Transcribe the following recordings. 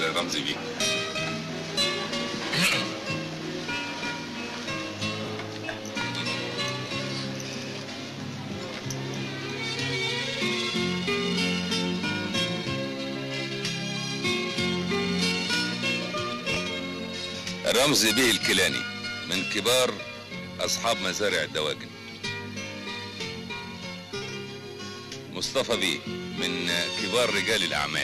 اتفضل يا رمزي بيه رمزي بيه الكيلاني من كبار أصحاب مزارع الدواجن مصطفى بيه من كبار رجال الأعمال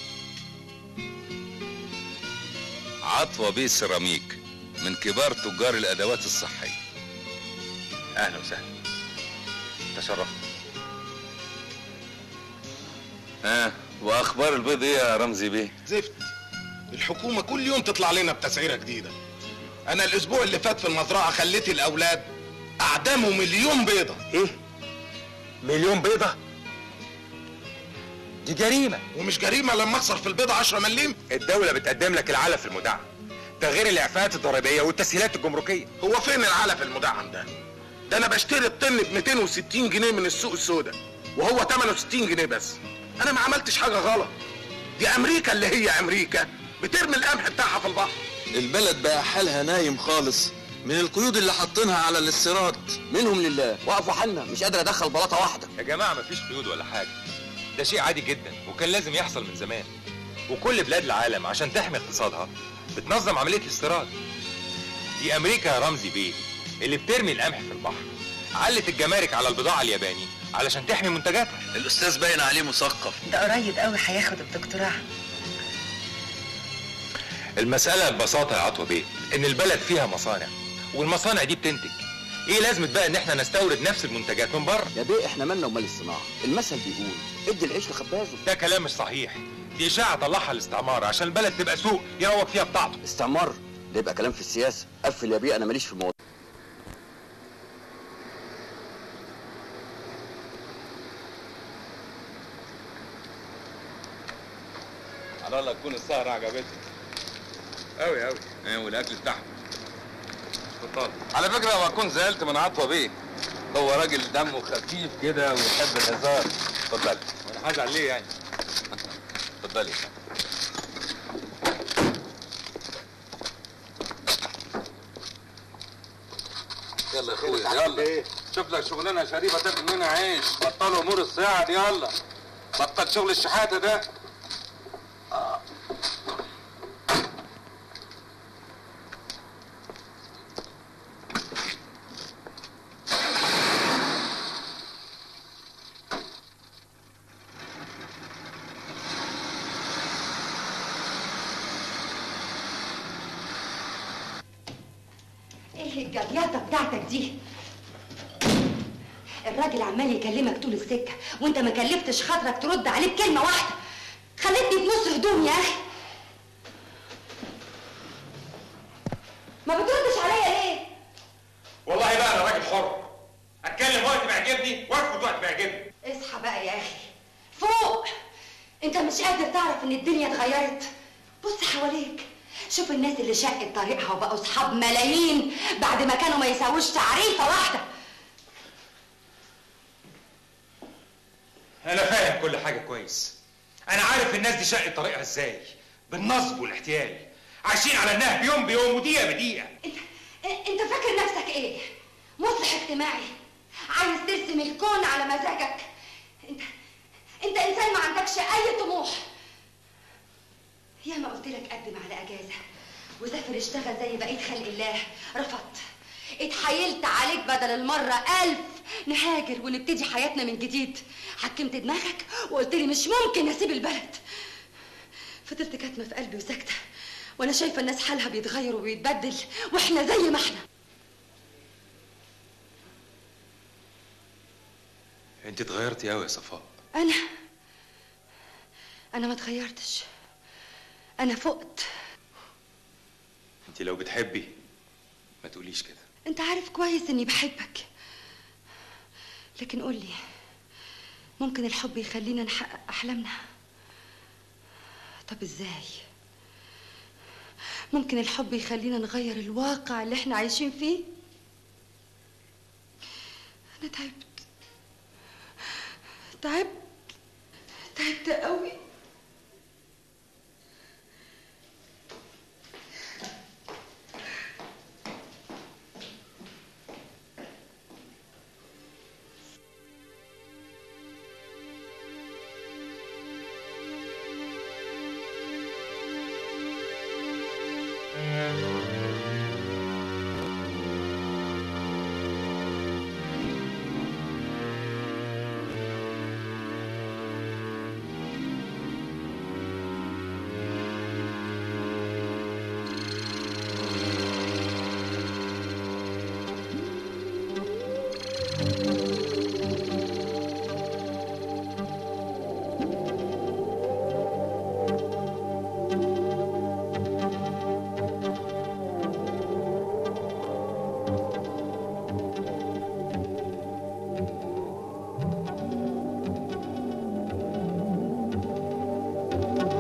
عطوة بيه سيراميك من كبار تجار الأدوات الصحية اهلا وسهلا تشرفت ها وأخبار البيض إيه يا رمزي بيه؟ زفت الحكومة كل يوم تطلع لنا بتسعيرة جديدة أنا الأسبوع اللي فات في المزرعة خليت الأولاد أعدموا مليون بيضة ايه مليون بيضة دي جريمة ومش جريمة لما أخسر في البيضة 10 مليم الدولة بتقدم لك العلف المدعم ده غير الإعفاءات الضريبية والتسهيلات الجمركية هو فين العلف المدعم ده؟ ده أنا بشتري الطن ب 260 جنيه من السوق السوداء وهو 68 جنيه بس أنا ما عملتش حاجة غلط دي أمريكا اللي هي أمريكا بترمي القمح بتاعها في البحر البلد بقى حالها نايم خالص من القيود اللي حاطينها على الاستيراد منهم لله وقفوا حالنا مش قادر ادخل بلاطه واحده يا جماعة مفيش قيود ولا حاجة ده شيء عادي جدا وكان لازم يحصل من زمان وكل بلاد العالم عشان تحمي اقتصادها بتنظم عملية الاستيراد دي أمريكا يا رمزي بيه اللي بترمي القمح في البحر علت الجمارك على البضاعة الياباني علشان تحمي منتجاتها الاستاذ باين عليه مثقف ده قريب قوي هياخد الدكتوراه المسألة ببساطة يا عطوة بيه إن البلد فيها مصانع والمصانع دي بتنتج إيه لازمة بقى إن إحنا نستورد نفس المنتجات من بره يا بيه احنا مالنا ومال الصناعه المثل بيقول ادي العيش لخبازه ده كلام مش صحيح دي إشاعة طلعها الاستعمار عشان البلد تبقى سوق يروج فيها بضاعته استعمار ده يبقى كلام في السياسه قفل يا بيه انا ماليش في الموضوع على الله تكون السهرة عجبتك أوي أوي ايه والاكل بتاعهم اتفضل على فكرة ما اكون زعلت من عطوة بيه هو راجل دمه خفيف كده ويحب الهزار اتفضلي وأنا هزعل ليه يعني اتفضلي يلا يا اخويا يلا شوف لك شغلانه شريفه تاكل منها عيش بطلوا امور الساعه دي يلا بطل شغل الشحاته ده ايه الجليطه بتاعتك دي الراجل عمال يكلمك طول السكه وانت ما كلفتش خاطرك ترد عليه بكلمه واحده خلتني في نص هدوم يا اخي ما بتردش عليا ليه والله بقى أنا راجل حر أتكلم وقت ما يعجبني وأرفض وقت ما يعجبني اصحى بقى يا اخي فوق انت مش قادر تعرف ان الدنيا اتغيرت بص حواليك شوف الناس اللي شقت طريقها وبقوا اصحاب ملايين بعد ما كانوا ما يساووش تعريفه واحده أنا فاهم كل حاجة كويس أنا عارف الناس دي شقت طريقها إزاي بالنصب والاحتيال عايشين على النهب يوم بيوم ودقيقة بدقيقة انت انت فاكر نفسك ايه مصلح اجتماعي عايز ترسم الكون على مزاجك انت انت انسان ما عندكش اي طموح يا ما قلت لك قدم على اجازه وسافر اشتغل زي بقيه خلق الله رفضت اتحايلت عليك بدل المره الف نهاجر ونبتدي حياتنا من جديد حكمت دماغك وقلت لي مش ممكن اسيب البلد فضلت كاتمه في قلبي وساكته وانا شايفه الناس حالها بيتغير وبيتبدل واحنا زي ما احنا أنت اتغيرتي أوي يا صفاء انا انا ما اتغيرتش انا فقت أنت لو بتحبي ما تقوليش كده انت عارف كويس اني بحبك لكن قولي ممكن الحب يخلينا نحقق احلامنا طب ازاي ممكن الحب يخلينا نغير الواقع اللي احنا عايشين فيه انا تعبت تعبت تعبت قوي Thank